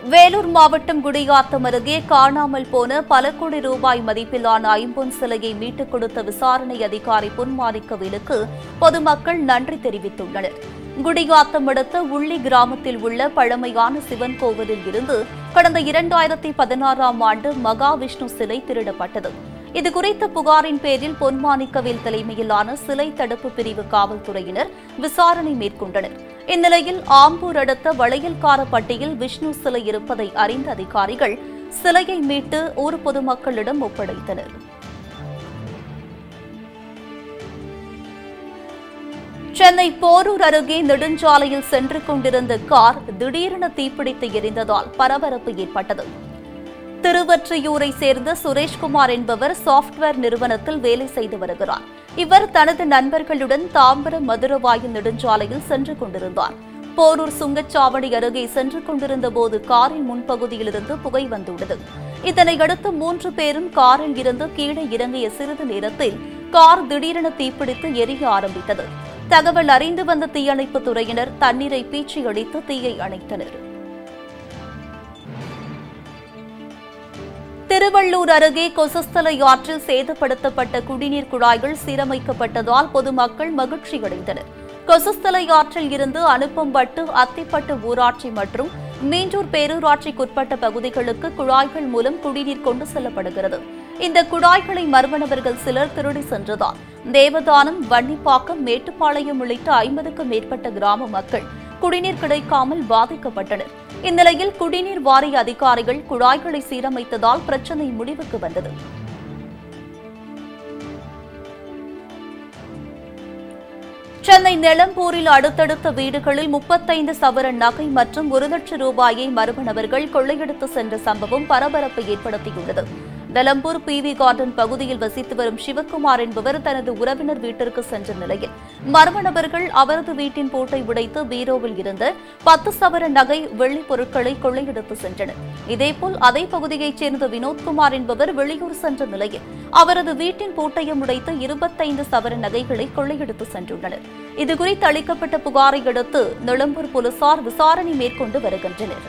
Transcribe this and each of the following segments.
வேலூர் மாவட்டம் குடியாத்தம் அருகே காணாமல் போன பல கோடி ரூபாய் மதிப்பிலான ஐம்பொன் சிலையை மீட்டுக் கொடுத்த விசாரணை அதிகாரி பொன்மாணிக்கவேலுக்கு பொதுமக்கள் நன்றி தெரிவித்துள்ளனர் குடியாத்தம் அடுத்த உள்ளி கிராமத்தில் உள்ள பழமையான சிவன் கோவிலில் இருந்து கடந்த இரண்டாயிரத்தி பதினாறாம் ஆண்டு மகாவிஷ்ணு சிலை திருடப்பட்டது இதுகுறித்த புகாரின் பேரில் பொன்மாணிக்கவேல் தலைமையிலான சிலை தடுப்பு பிரிவு காவல்துறையினர் விசாரணை மேற்கொண்டனர் இந்நிலையில் ஆம்பூர் அடுத்த வளையல்காரப்பட்டியில் விஷ்ணு சிலை இருப்பதை அறிந்த அதிகாரிகள் சிலையை மீட்டு ஊர் பொதுமக்களிடம் ஒப்படைத்தனர் சென்னை போரூர் அருகே நெடுஞ்சாலையில் சென்று கொண்டிருந்த கார் திடீரென தீப்பிடித்து எரிந்ததால் பரபரப்பு ஏற்பட்டது திருவொற்றியூரை சேர்ந்த சுரேஷ்குமார் என்பவர் சாப்ட்வேர் நிறுவனத்தில் வேலை செய்து வருகிறார் இவர் தனது நண்பர்களுடன் தாம்பரம் மதுரவாயல் நெடுஞ்சாலையில் சென்று கொண்டிருந்தார் போரூர் சுங்கச்சாவடி அருகே சென்று கொண்டிருந்த போது காரின் முன்பகுதியிலிருந்து புகை வந்துள்ளது இதனையடுத்து மூன்று பேரும் காரில் இருந்து கீழே இறங்கிய சிறிது நேரத்தில் கார் திடீரென தீப்பிடித்து எரிய ஆரம்பித்தது தகவல் அறிந்து வந்த தீயணைப்புத் துறையினர் தண்ணீரை பீச்சி அடித்து தீயை அணைத்தனர் திருவள்ளூர் அருகே கொசஸ்தலை ஆற்றில் சேதப்படுத்தப்பட்ட குடிநீர் குழாய்கள் சீரமைக்கப்பட்டதால் பொதுமக்கள் மகிழ்ச்சி அடைந்தனர் கொசஸ்தலை ஆற்றில் இருந்து அனுப்பம்பட்டு அத்திப்பட்டு ஊராட்சி மற்றும் மீண்டூர் பேரூராட்சிக்குட்பட்ட பகுதிகளுக்கு குழாய்கள் மூலம் குடிநீர் கொண்டு செல்லப்படுகிறது இந்த குழாய்களை மர்ம நபர்கள் சிலர் திருடி சென்றதால் தேவதானம் வன்னிப்பாக்கம் மேட்டுப்பாளையம் உள்ளிட்ட ஐம்பதுக்கும் மேற்பட்ட கிராம மக்கள் குடிநீர் கிடைக்காமல் பாதிக்கப்பட்டனர் இந்நிலையில் குடிநீர் வாரிய அதிகாரிகள் குழாய்களை சீரமைத்ததால் பிரச்சினை முடிவுக்கு வந்தது சென்னை நெலம்பூரில் அடுத்தடுத்த வீடுகளில் முப்பத்தைந்து சவரன் நகை மற்றும் ஒரு லட்சம் ரூபாயை மர்ம நபர்கள் கொள்ளையடித்து சென்ற சம்பவம் பரபரப்பை ஏற்படுத்தியுள்ளது நெலம்பூர் பி வி கார்டன் பகுதியில் வசித்து வரும் சிவக்குமார் என்பவர் தனது உறவினர் வீட்டிற்கு சென்ற நிலையில் மர்ம நபர்கள் அவரது வீட்டின் பூட்டை உடைத்து பீரோவில் இருந்த பத்து சவர நகை வெள்ளிப் பொருட்களை கொள்ளையடித்து சென்றனர் இதேபோல் அதே பகுதியைச் சேர்ந்த வினோத்குமார் என்பவர் வெளியூர் சென்ற நிலையில் அவரது வீட்டின் பூட்டையும் உடைத்து இருபத்தைந்து சவர நகைகளை கொள்ளையடித்து சென்றுள்ளனர் இதுகுறித்து அளிக்கப்பட்ட புகாரை அடுத்து நெளம்பூர் போலீசார் விசாரணை மேற்கொண்டு வருகின்றனர்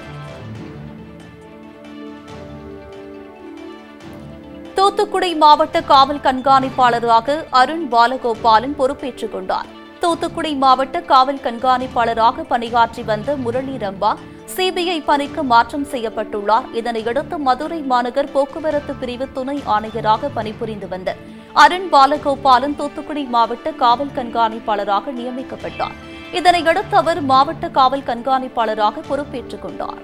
தூத்துக்குடி மாவட்ட காவல் கண்காணிப்பாளராக அருண் பாலகோபாலன் பொறுப்பேற்றுக் கொண்டார் தூத்துக்குடி மாவட்ட காவல் கண்காணிப்பாளராக பணியாற்றி வந்த முரளி ரம்பா சிபிஐ பணிக்கு மாற்றம் செய்யப்பட்டுள்ளார் இதனையடுத்து மதுரை மாநகர் போக்குவரத்து பிரிவு துணை ஆணையராக பணிபுரிந்து வந்த அருண் பாலகோபாலன் தூத்துக்குடி மாவட்ட காவல் கண்காணிப்பாளராக நியமிக்கப்பட்டார் இதனையடுத்து அவர் மாவட்ட காவல் கண்காணிப்பாளராக பொறுப்பேற்றுக் கொண்டார்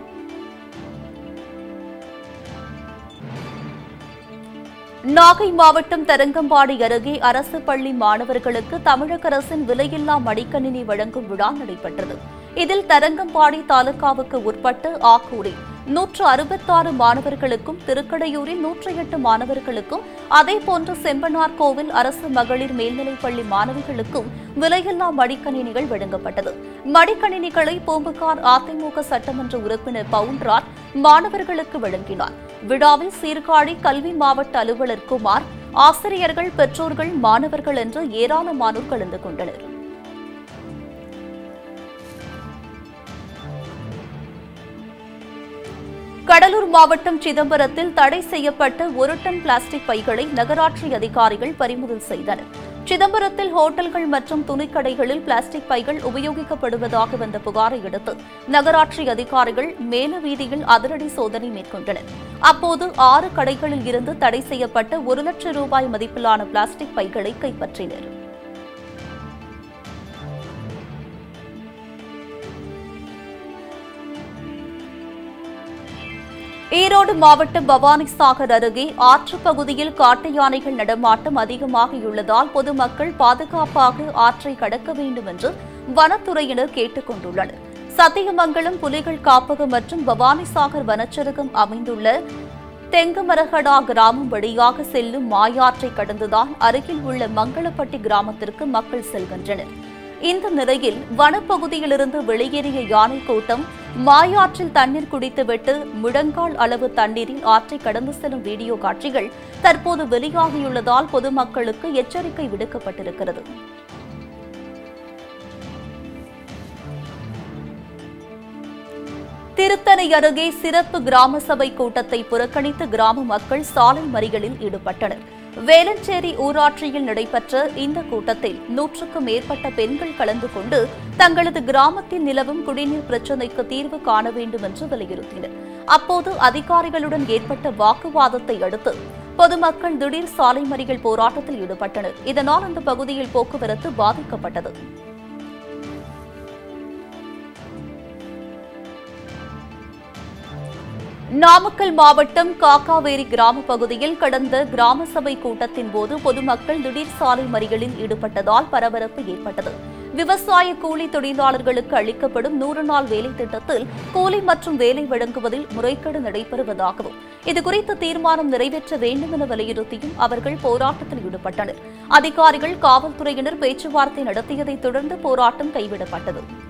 நாகை மாவட்டம் தரங்கம்பாடி அருகே அரசு பள்ளி மாணவர்களுக்கு தமிழக அரசின் விலையில்லா மடிக்கணினி வழங்கும் விழா நடைபெற்றது இதில் தரங்கம்பாடி தாலுகாவுக்கு உட்பட்டு ஆக்கூரில் நூற்று அறுபத்தாறு மாணவர்களுக்கும் திருக்கடையூரில் நூற்றி எட்டு மாணவர்களுக்கும் அதேபோன்று செம்பனார் கோவில் அரசு மகளிர் மேல்நிலைப்பள்ளி மாணவிகளுக்கும் விலையில்லா மடிக்கணினிகள் வழங்கப்பட்டது மடிக்கணினிகளை பூம்புகார் அதிமுக சட்டமன்ற உறுப்பினர் பவுன்ராஜ் மாணவர்களுக்கு வழங்கினார் விழாவில் சீர்காழி கல்வி மாவட்ட அலுவலர் குமார் ஆசிரியர்கள் பெற்றோர்கள் மாணவர்கள் என்று ஏராளமானோர் கலந்து கொண்டனர் கடலூர் மாவட்டம் சிதம்பரத்தில் தடை செய்யப்பட்ட ஒரு டன் பிளாஸ்டிக் பைகளை நகராட்சி அதிகாரிகள் பறிமுதல் செய்தனர் சிதம்பரத்தில் ஹோட்டல்கள் மற்றும் துணிக்கடைகளில் பிளாஸ்டிக் பைகள் உபயோகிக்கப்படுவதாக வந்த புகாரை அடுத்து நகராட்சி அதிகாரிகள் மேல வீதியில் அதிரடி சோதனை மேற்கொண்டனர் அப்போது ஆறு கடைகளில் இருந்து தடை செய்யப்பட்ட ஒரு லட்சம் ரூபாய் மதிப்பிலான பிளாஸ்டிக் பைகளை கைப்பற்றினர் ஈரோடு மாவட்டம் பவானிசாகர் அருகே ஆற்றுப் பகுதியில் காட்டு யானைகள் நடமாட்டம் அதிகமாகியுள்ளதால் பொதுமக்கள் பாதுகாப்பாக ஆற்றை கடக்க வேண்டும் என்று வனத்துறையினர் கேட்டுக் கொண்டுள்ளனர் சத்தியமங்கலம் புலிகள் காப்பகம் மற்றும் பவானிசாகர் வனச்சரகம் அமைந்துள்ள தெங்குமரகடா கிராமம் வழியாக செல்லும் மாயாற்றை கடந்துதான் அருகில் உள்ள மங்களப்பட்டி கிராமத்திற்கு மக்கள் செல்கின்றனர் இந்த நிலையில் வனப்பகுதியிலிருந்து வெளியேறிய யானை கூட்டம் மாயாற்றில் தண்ணீர் குடித்துவிட்டு முழங்கால் அளவு தண்ணீரில் ஆற்றை கடந்து செல்லும் வீடியோ காட்சிகள் தற்போது வெளியாகியுள்ளதால் பொதுமக்களுக்கு எச்சரிக்கை விடுக்கப்பட்டிருக்கிறது திருத்தணி அருகே சிறப்பு கிராம சபை கூட்டத்தை புறக்கணித்து கிராம மக்கள் சாலை மறியலில் ஈடுபட்டனர் வேலஞ்சேரி ஊராட்சியில் நடைபெற்ற இந்த கூட்டத்தில் நூற்றுக்கும் மேற்பட்ட பெண்கள் கலந்து கொண்டு தங்களது கிராமத்தில் நிலவும் குடிநீர் பிரச்சினைக்கு தீர்வு காண வேண்டும் என்று வலியுறுத்தினர் அப்போது அதிகாரிகளுடன் ஏற்பட்ட வாக்குவாதத்தை அடுத்து பொதுமக்கள் திடீர் சாலை மறியல் போராட்டத்தில் ஈடுபட்டனர் இதனால் அந்த பகுதியில் போக்குவரத்து பாதிக்கப்பட்டது நாமக்கல் மாவட்டம் காக்காவேரி கிராம பகுதியில் கடந்த கிராம சபை கூட்டத்தின் போது பொதுமக்கள் திடீர் சாலை மறியலில் ஈடுபட்டதால் பரபரப்பு ஏற்பட்டது விவசாய கூலி தொழிலாளர்களுக்கு அளிக்கப்படும் நூறு நாள் வேலை திட்டத்தில் கூலி மற்றும் வேலை வழங்குவதில் முறைகேடு நடைபெறுவதாகவும் இதுகுறித்து தீர்மானம் நிறைவேற்ற வேண்டும் என வலியுறுத்தியும் அவர்கள் போராட்டத்தில் ஈடுபட்டனர் அதிகாரிகள் காவல்துறையினர் பேச்சுவார்த்தை நடத்தியதைத் தொடர்ந்து போராட்டம் கைவிடப்பட்டது